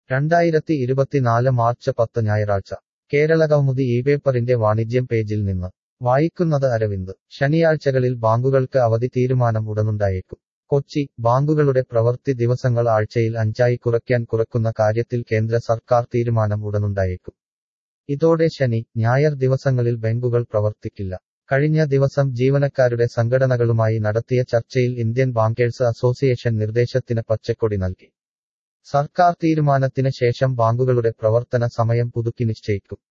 രണ്ടായിരത്തി ഇരുപത്തിനാല് മാർച്ച് പത്ത് ഞായറാഴ്ച കേരളകൗമുദി ഈ പേപ്പറിന്റെ വാണിജ്യം പേജിൽ നിന്ന് വായിക്കുന്നത് അരവിന്ദ് ശനിയാഴ്ചകളിൽ ബാങ്കുകൾക്ക് അവധി തീരുമാനം ഉടനുണ്ടായേക്കും കൊച്ചി ബാങ്കുകളുടെ പ്രവൃത്തി ദിവസങ്ങൾ ആഴ്ചയിൽ അഞ്ചായി കുറയ്ക്കാൻ കുറക്കുന്ന കാര്യത്തിൽ കേന്ദ്ര സർക്കാർ തീരുമാനം ഉടനുണ്ടായേക്കും ഇതോടെ ശനി ഞായർ ദിവസങ്ങളിൽ ബാങ്കുകൾ പ്രവർത്തിക്കില്ല കഴിഞ്ഞ ദിവസം ജീവനക്കാരുടെ സംഘടനകളുമായി നടത്തിയ ചർച്ചയിൽ ഇന്ത്യൻ ബാങ്കേഴ്സ് അസോസിയേഷൻ നിർദ്ദേശത്തിന് പച്ചക്കൊടി നൽകി സർക്കാർ തീരുമാനത്തിന് ശേഷം ബാങ്കുകളുടെ പ്രവർത്തന സമയം പുതുക്കി നിശ്ചയിക്കും